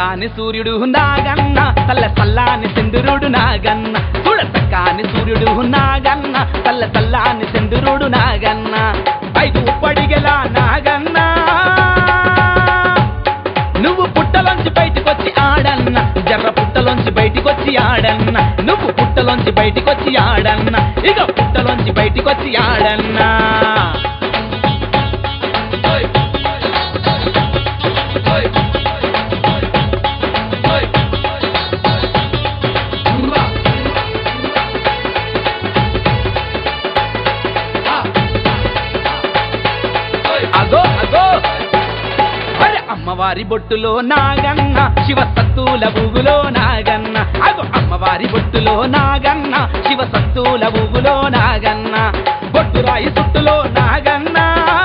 సక్కాని సూర్యుడు నాగన్న తల్ల సల్లాని చంద్రుడు నాగన్న చూడ సక్కాని సూర్యుడు నాగన్న తల్ల సల్లాని చంద్రుడు నాగన్న ఐదు పడిగల నాగన్న నువ్వు పుట్టలోంచి బయటికొచ్చి ఆడన్న జర్ర పుట్టలోంచి బయటికొచ్చి ఆడన్న నువ్వు పుట్టలోంచి బయటికొచ్చి ఆడన్న ఇక పుట్టలోంచి బయటికొచ్చి ఆడన్నా అగో అగో అరే అమ్మవారి బొట్టులో నాగన్న శివ సత్తుల ఊగులో నాగన్న అగో అమ్మవారి బొట్టులో నాగన్న శివ సత్తుల ఊగులో నాగన్న బొట్టు రాయి సుట్టులో నాగన్న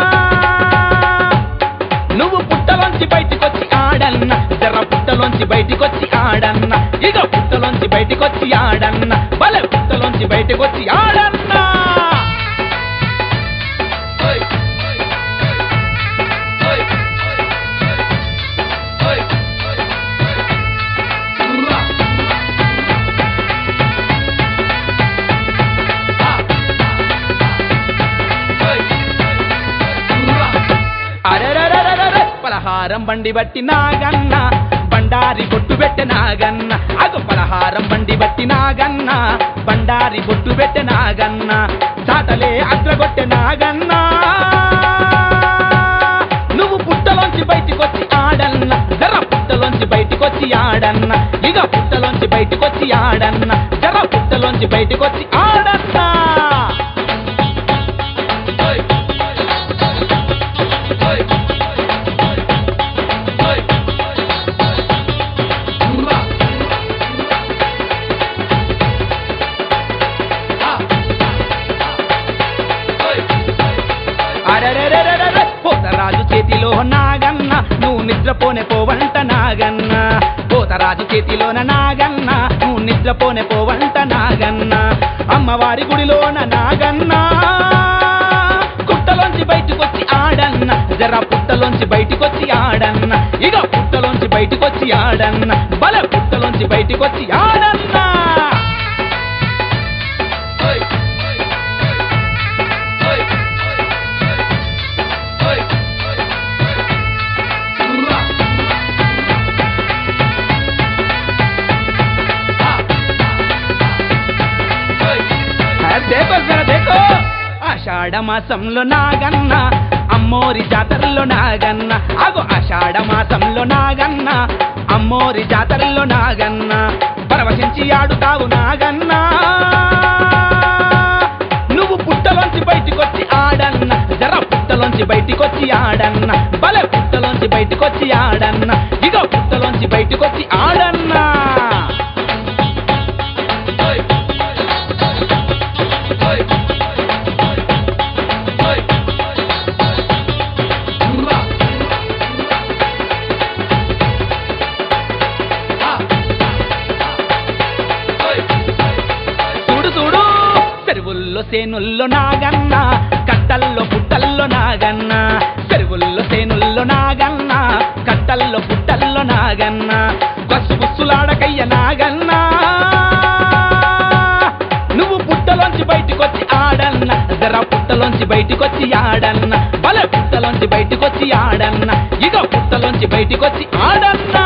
నువ్వు పుట్టలోంచి బయటికొచ్చి ఆడన్న జర్ర పుట్టలోంచి బయటికొచ్చి ఆడన్న ఇక పుట్టలోంచి బయటికొచ్చి ఆడన్న బల పుట్టలోంచి బయటికొచ్చి ఆడన్నా అరెరెరెరెరెరె, పలహారం బండి బట్టి నాగన్న బండారి బొట్టు పెట్టె నాగన్న అగు పలహారం బండి బట్టి నాగన్న బండారి బొట్టు పెట్టె నాగన్న చాటలే అగ్రగొట్టె నాగన్న నువ్వు పుట్టలోంచి బయటికొచ్చి ఆడన్న జర పుట్టలోంచి బయటికొచ్చి ఆడన్న ఇక పుట్టలోంచి బయటికొచ్చి ఆడన్న జర పుట్టలోంచి బయటికొచ్చి ఆడన్నా అరెరెరెరెరెరె, పోతరాజు చేతిలో నాగన్న నువ్వు నిద్రపోనే పోవంట నాగన్న పోతరాజు చేతిలోన నాగన్న నువ్వు నిద్రపోనే పోవంట నాగన్న అమ్మవారి గుడిలోన నాగన్న కుట్టలోంచి బయటకొచ్చి ఆడన్న జర పుట్టలోంచి బయటికొచ్చి ఆడన్న ఇక పుట్టలోంచి బయటికొచ్చి ఆడన్న బల పుట్టలోంచి బయటికొచ్చి ఆడన్నా ఆ, దేకో జర దేకో ఆషాఢ మాసంలో నాగన్న అమ్మోరి జాతరలో నాగన్న అగో ఆషాఢ మాసంలో నాగన్న అమ్మోరి జాతరలో నాగన్న పరవశించి ఆడుతావు నాగన్న నువ్వు పుట్టలోంచి బయటికొచ్చి ఆడన్న జర పుట్టలోంచి బయటికొచ్చి ఆడన్న బలే పుట్టలోంచి బయటికొచ్చి ఆడన్న ఇగో పుట్టలోంచి బయటికొచ్చి ఆడన్నా చూడు చూడు చెరువుల్లో సేనుల్లో నాగన్న కట్టల్లో పుట్టల్లో నాగన్న చెరువుల్లో సేనుల్లో నాగన్న కట్టల్లో పుట్టల్లో నాగన్న బస్సు బుస్సులాడకయ్య నాగన్న నువ్వు పుట్టలోంచి బయటికొచ్చి ఆడన్న జర పుట్టలోంచి బయటికొచ్చి ఆడన్న బలే పుట్టలోంచి బయటికొచ్చి ఆడన్న ఇగో పుట్టలోంచి బయటికొచ్చి ఆడన్నా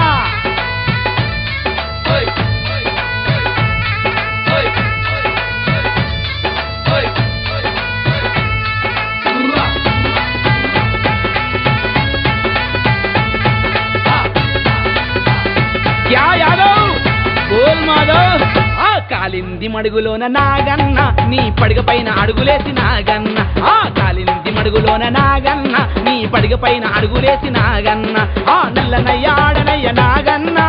క్యా యాదవ్ గోల్ మాధవ్ ఆ కాలింది మడుగులోన నాగన్న నీ పడగ పైన అడుగులేసి నాగన్న ఆ కాలింది మడుగులోన నాగన్న నీ పడగ పైన అడుగులేసి నాగన్న ఆ నల్లనయ్య ఆడనయ్య నాగన్న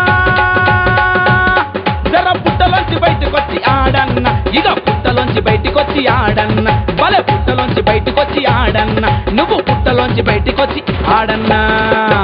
జర పుట్టలోంచి బయటకొచ్చి ఆడన్న ఇక పుట్టలోంచి బయటికొచ్చి ఆడన్న బలే పుట్టలోంచి బయటికొచ్చి ఆడన్న నువ్వు పుట్టలోంచి బయటికొచ్చి ఆడన్నా